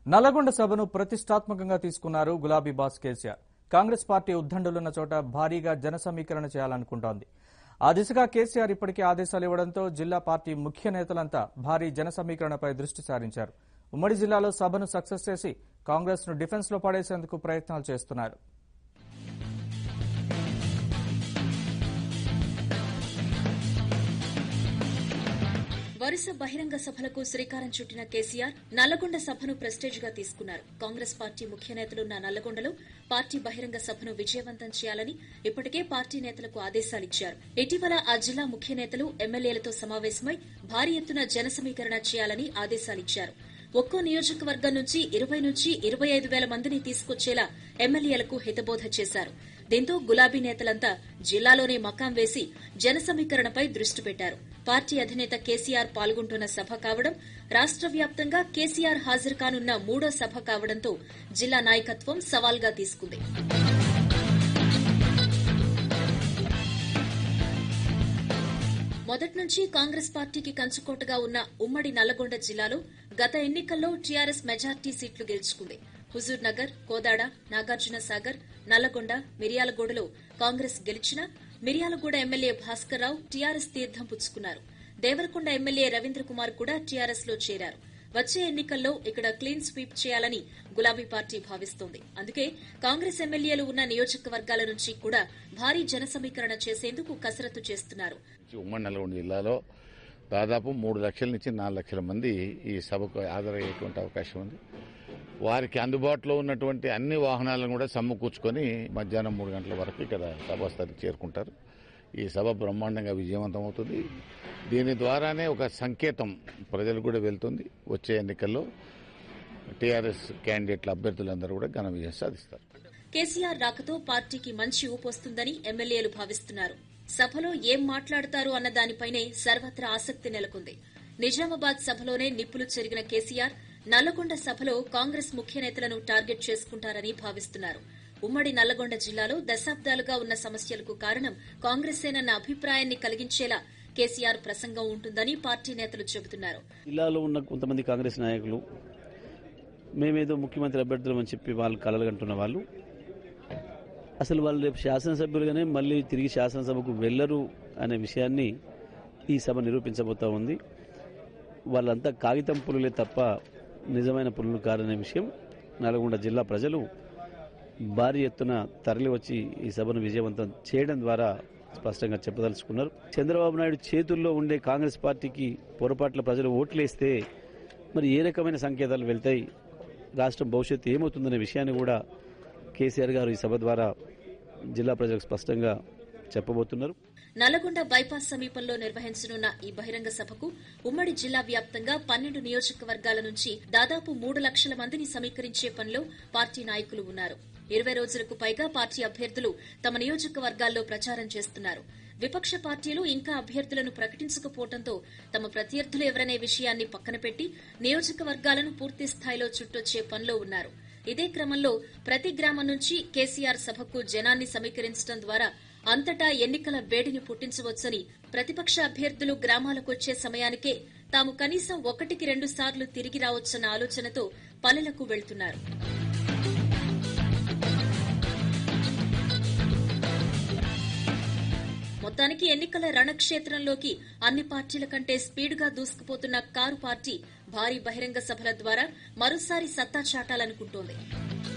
నల్లగొండ సభను ప్రతిష్టాత్మకంగా తీసుకున్నారు గులాబీ బాస్ కేసీఆర్ కాంగ్రెస్ పార్టీ ఉద్దండులున్న చోట భారీగా జన సమీకరణ చేయాలనుకుంటోంది ఆ దిశగా కేసీఆర్ ఇప్పటికే ఆదేశాలు ఇవ్వడంతో జిల్లా పార్టీ ముఖ్య నేతలంతా భారీ జన సమీకరణపై దృష్టి సారించారు ఉమ్మడి జిల్లాలో సభను సక్సెస్ చేసి కాంగ్రెస్ ను డిఫెన్స్ లో పడేసేందుకు ప్రయత్నాలు చేస్తున్నారు వరుస బహిరంగ సభలకు శ్రీకారం చుట్టిన కేసీఆర్ నల్లగొండ సభను ప్రెస్టేజ్ గా తీసుకున్నారు కాంగ్రెస్ పార్టీ ముఖ్య నేతలున్న నల్లగొండలో పార్టీ బహిరంగ సభను విజయవంతం చేయాలని ఇప్పటికే పార్టీ నేతలకు ఆదేశాలిచ్చారు ఇటీవల ఆ జిల్లా ముఖ్య నేతలు ఎమ్మెల్యేలతో సమావేశమై భారీ ఎత్తున జన సమీకరణ చేయాలని ఆదేశాలిచ్చారు ఒక్కో నియోజకవర్గం నుంచి ఇరవై నుంచి ఇరవై ఐదు వేల మందిని తీసుకొచ్చేలా ఎమ్మెల్యేలకు హితబోధ చేశారు దీంతో గులాబీ నేతలంతా జిల్లాలోనే మకాం వేసి జన సమీకరణపై దృష్టి పెట్టారు పార్టీ అధినేత కేసీఆర్ పాల్గొంటున్న సభ కావడం రాష్ట్ర వ్యాప్తంగా కేసీఆర్ హాజరు కానున్న మూడో సభ కావడంతో జిల్లా నాయకత్వం సవాల్గా తీసుకుంది మొదటి నుంచి కాంగ్రెస్ పార్టీకి కంచుకోటగా ఉన్న ఉమ్మడి నల్లగొండ జిల్లాలో గత ఎన్నికల్లో టీఆర్ఎస్ మెజార్టీ సీట్లు గెలుచుకుంది హుజూర్ నగర్ కోదాడ నాగార్జున సాగర్ నల్లగొండ మిర్యాలగూడలో కాంగ్రెస్ గెలిచినా మిర్యాలగూడ ఎమ్మెల్యే భాస్కర్ రావు టీఆర్ఎస్ తీర్థం పుచ్చుకున్నారు దేవరకొండ ఎమ్మెల్యే రవీంద్ర కుమార్ కూడా టీఆర్ఎస్ లో చేరారు వచ్చే ఎన్నికల్లో ఇక్కడ క్లీన్ స్వీప్ చేయాలని గులాబీ పార్టీ భావిస్తోంది అందుకే కాంగ్రెస్ ఎమ్మెల్యేలు ఉన్న నియోజకవర్గాల నుంచి కూడా భారీ జన సమీకరణ చేసేందుకు కసరత్తు చేస్తున్నారు ఉమ్మడి నల్గొండ జిల్లాలో దాదాపు మూడు లక్షల నుంచి నాలుగు లక్షల మంది ఈ సభకు హాజరయ్యేటువంటి అవకాశం ఉంది వారికి అందుబాటులో ఉన్నటువంటి అన్ని వాహనాలను కూడా సమకూర్చుకొని మధ్యాహ్నం మూడు గంటల వరకు ఇక్కడ సభాస్థలికి చేరుకుంటారు ఈ సభ బ్రహ్మాండంగా విజయవంతం అవుతుంది దీని ద్వారానే ఒక సంకేతం ప్రజలకు కూడా వెళ్తుంది వచ్చే ఎన్నికల్లో టీఆర్ఎస్ క్యాండిడేట్ల అభ్యర్థులందరూ కూడా ఘన విజయం సాధిస్తారు కేసీఆర్ రాకతో పార్టీకి మంచి ఊపొస్తుందని ఎమ్మెల్యేలు భావిస్తున్నారు సభలో ఏం మాట్లాడతారు అన్న దానిపైనే సర్వత్రా ఆసక్తి నెలకొంది నిజామాబాద్ సభలోనే నిప్పులు చెరిగిన కేసీఆర్ నల్లగొండ సభలో కాంగ్రెస్ ముఖ్య నేతలను టార్గెట్ చేసుకుంటారని భావిస్తున్నారు ఉమ్మడి నల్లగొండ జిల్లాలో దశాబ్దాలుగా ఉన్న సమస్యలకు కారణం కాంగ్రెసేనన్న అభిప్రాయాన్ని కలిగించేలా కేసీఆర్ ప్రసంగం ఉంటుందని పార్టీ నేతలు చెబుతున్నారు జిల్లాలో ఉన్న కొంతమంది కాంగ్రెస్ నాయకులు మేమేదో ముఖ్యమంత్రి అభ్యర్థులం అని చెప్పి వాళ్ళు కలలుగంటున్న వాళ్ళు అసలు వాళ్ళు రేపు శాసనసభ్యులుగానే మళ్ళీ తిరిగి శాసనసభకు వెళ్లరు అనే విషయాన్ని ఈ సభ నిరూపించబోతా ఉంది వాళ్ళంతా కాగితం పులులే తప్ప నిజమైన పులులు కారనే విషయం నల్గొండ జిల్లా ప్రజలు భారీ ఎత్తున తరలి వచ్చి ఈ సభను విజయవంతం చేయడం ద్వారా స్పష్టంగా చెప్పదలుచుకున్నారు చంద్రబాబు నాయుడు చేతుల్లో ఉండే కాంగ్రెస్ పార్టీకి పొరపాట్ల ప్రజలు ఓట్లేస్తే మరి ఏ రకమైన సంకేతాలు వెళ్తాయి రాష్ట్రం భవిష్యత్తు ఏమవుతుందనే విషయాన్ని కూడా కేసీఆర్ గారు ఈ సభ ద్వారా జిల్లా ప్రజలకు స్పష్టంగా చెప్పబోతున్నారు నల్లగొండ బైపాస్ సమీపంలో నిర్వహించనున్న ఈ బహిరంగ సభకు ఉమ్మడి జిల్లా వ్యాప్తంగా పన్నెండు నియోజకవర్గాల నుంచి దాదాపు మూడు లక్షల మందిని సమీకరించే పనిలో పార్టీ నాయకులు ఉన్నారు ఇరవై రోజులకు పైగా పార్టీ అభ్యర్థులు తమ నియోజకవర్గాల్లో ప్రచారం చేస్తున్నారు విపక్ష పార్టీలు ఇంకా అభ్యర్థులను ప్రకటించకపోవడంతో తమ ప్రత్యర్థులు ఎవరనే విషయాన్ని పక్కన పెట్టి నియోజకవర్గాలను పూర్తి స్థాయిలో చుట్టొచ్చే పనిలో ఉన్నారు ఇదే క్రమంలో ప్రతి గ్రామం నుంచి కేసీఆర్ సభకు జనాన్ని సమీకరించడం ద్వారా అంతటా ఎన్నికల వేడిని పుట్టించవచ్చని ప్రతిపక్ష అభ్యర్థులు గ్రామాలకొచ్చే సమయానికే తాము కనీసం ఒకటికి రెండు సార్లు తిరిగి రావచ్చన్న ఆలోచనతో పనులకు వెళ్తున్నారు మొత్తానికి ఎన్నికల రణక్షేత్రంలోకి అన్ని పార్టీల కంటే స్పీడ్గా దూసుకుపోతున్న కారు పార్టీ భారీ బహిరంగ సభల ద్వారా మరోసారి సత్తా చాటాలనుకుంటోంది